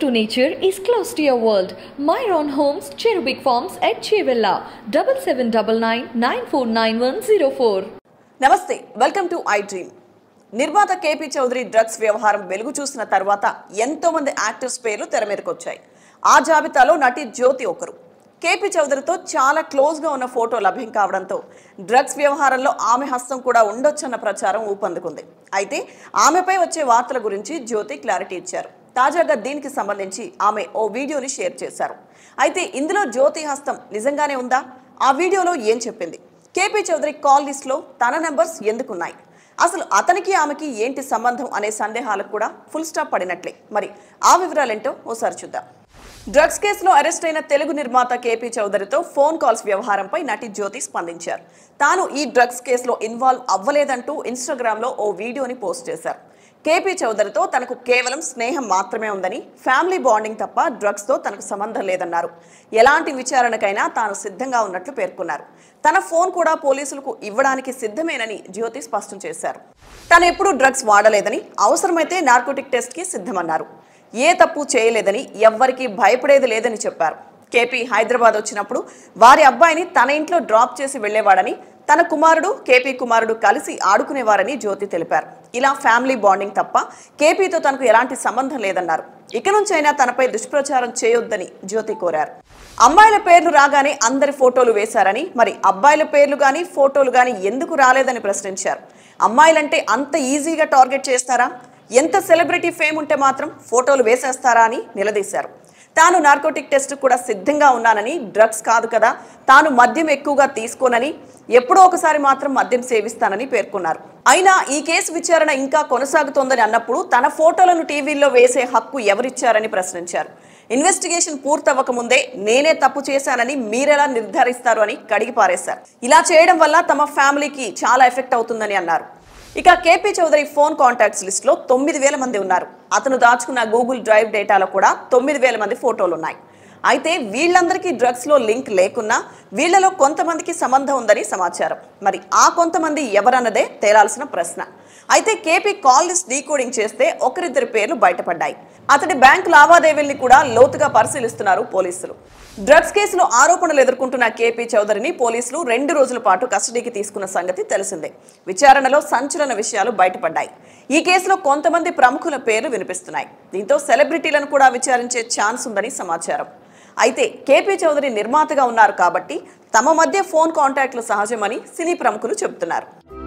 to nature is close to your world. Myron Homes, Cherubic Farms at Chevilla, 7799 నమస్తే welcome to I dream నిర్మాత KP Chowdary drugs వ్యవహారం వెలుగు చూసిన తర్వాత ఎంతో మంది యాక్టర్స్ పేర్లు తెర మీదకి వచ్చాయి ఆ జాబితాలో నటి జ్యోతి ఒకరు కేపీ చౌదరితో చాలా క్లోజ్గా ఉన్న ఫోటో లభ్యం కావడంతో డ్రగ్స్ వ్యవహారంలో ఆమె హస్తం కూడా ఉండొచ్చన్న ప్రచారం ఊపందుకుంది అయితే ఆమెపై వచ్చే వార్తల గురించి జ్యోతి క్లారిటీ ఇచ్చారు తాజాగా దీనికి సంబంధించి ఆమె ఓ వీడియోని షేర్ చేశారు అయితే ఇందులో జ్యోతి హస్తం నిజంగానే ఉందా ఆ వీడియోలో ఏం చెప్పింది కేపీ చౌదరి కాల్ లిస్ట్లో తన నెంబర్స్ ఎందుకున్నాయి అసలు అతనికి ఆమెకి ఏంటి సంబంధం అనే సందేహాలకు కూడా ఫుల్ స్టాప్ పడినట్లే మరి ఆ వివరాలేంటో ఓసారి చూద్దాం డ్రగ్స్ కేసులో అరెస్ట్ అయిన తెలుగు నిర్మాత కేపీ చౌదరితో ఫోన్ కాల్స్ వ్యవహారంపై నటి జ్యోతి స్పందించారు తాను ఈ డ్రగ్స్ కేసులో ఇన్వాల్వ్ అవ్వలేదంటూ ఇన్స్టాగ్రామ్లో ఓ వీడియోని పోస్ట్ చేశారు కేపీ చౌదరితో తనకు కేవలం స్నేహం మాత్రమే ఉందని ఫ్యామిలీ బాండింగ్ తప్ప డ్రగ్స్తో తనకు సంబంధం లేదన్నారు ఎలాంటి విచారణకైనా తాను సిద్ధంగా ఉన్నట్లు పేర్కొన్నారు తన ఫోన్ కూడా పోలీసులకు ఇవ్వడానికి సిద్ధమేనని జ్యోతి స్పష్టం చేశారు తాను ఎప్పుడూ డ్రగ్స్ వాడలేదని అవసరమైతే నార్కోటిక్ టెస్ట్కి సిద్ధమన్నారు ఏ తప్పు చేయలేదని ఎవ్వరికీ భయపడేది లేదని చెప్పారు కేపీ హైదరాబాద్ వచ్చినప్పుడు వారి అబ్బాయిని తన ఇంట్లో డ్రాప్ చేసి వెళ్లేవాడని తన కుమారుడు కేపీ కుమారుడు కలిసి ఆడుకునేవారని జ్యోతి తెలిపారు ఇలా ఫ్యామిలీ బాండింగ్ తప్ప కేపీతో తనకు ఎలాంటి సంబంధం లేదన్నారు ఇక నుంచైనా తనపై దుష్ప్రచారం చేయొద్దని జ్యోతి కోరారు అమ్మాయిల పేర్లు రాగానే అందరి ఫోటోలు వేశారని మరి అబ్బాయిల పేర్లు కానీ ఫోటోలు కానీ ఎందుకు రాలేదని ప్రశ్నించారు అమ్మాయిలంటే అంత ఈజీగా టార్గెట్ చేస్తారా ఎంత సెలబ్రిటీ ఫేమ్ ఉంటే మాత్రం ఫోటోలు వేసేస్తారా అని నిలదీశారు తాను నార్కోటిక్ టెస్ట్ కూడా సిద్ధంగా ఉన్నానని డ్రగ్స్ కాదు కదా తాను మద్యం ఎక్కువగా తీసుకోనని ఎప్పుడో ఒకసారి మాత్రం మద్యం సేవిస్తానని పేర్కొన్నారు అయినా ఈ కేసు విచారణ ఇంకా కొనసాగుతోందని అన్నప్పుడు తన ఫోటోలను టీవీల్లో వేసే హక్కు ఎవరిచ్చారని ప్రశ్నించారు ఇన్వెస్టిగేషన్ పూర్తవ్వక ముందే నేనే తప్పు చేశానని మీరెలా నిర్ధారిస్తారు అని కడిగి పారేశారు ఇలా చేయడం వల్ల తమ ఫ్యామిలీకి చాలా ఎఫెక్ట్ అవుతుందని అన్నారు ఇక కేపీ చౌదరి ఫోన్ కాంటాక్ట్స్ లిస్ట్లో తొమ్మిది వేల మంది ఉన్నారు అతను దాచుకున్న గూగుల్ డ్రైవ్ డేటాలో కూడా తొమ్మిది వేల మంది ఫోటోలు ఉన్నాయి అయితే వీళ్ళందరికీ డ్రగ్స్లో లింక్ లేకున్నా వీళ్ళలో కొంతమందికి సంబంధం ఉందని సమాచారం మరి ఆ కొంతమంది ఎవరన్నదే తేలాల్సిన ప్రశ్న అయితే కేపీ కాల్ లిస్ట్ డీకోడింగ్ చేస్తే ఒకరిద్దరి పేర్లు బయటపడ్డాయి అతడి బ్యాంకు లావాదేవీల్ని కూడా లోతుగా పరిశీలిస్తున్నారు పోలీసులు డ్రగ్స్ కేసులో ఆరోపణలు ఎదుర్కొంటున్న కేపీ చౌదరిని పోలీసులు రెండు రోజుల పాటు కస్టడీకి తీసుకున్న సంగతి తెలిసిందే విచారణలో సంచలన విషయాలు బయటపడ్డాయి ఈ కేసులో కొంతమంది ప్రముఖుల పేర్లు వినిపిస్తున్నాయి దీంతో సెలబ్రిటీలను కూడా విచారించే ఛాన్స్ ఉందని సమాచారం అయితే కేపీ చౌదరి నిర్మాతగా ఉన్నారు కాబట్టి తమ మధ్య ఫోన్ కాంటాక్ట్లు సహజమని సినీ ప్రముఖులు చెబుతున్నారు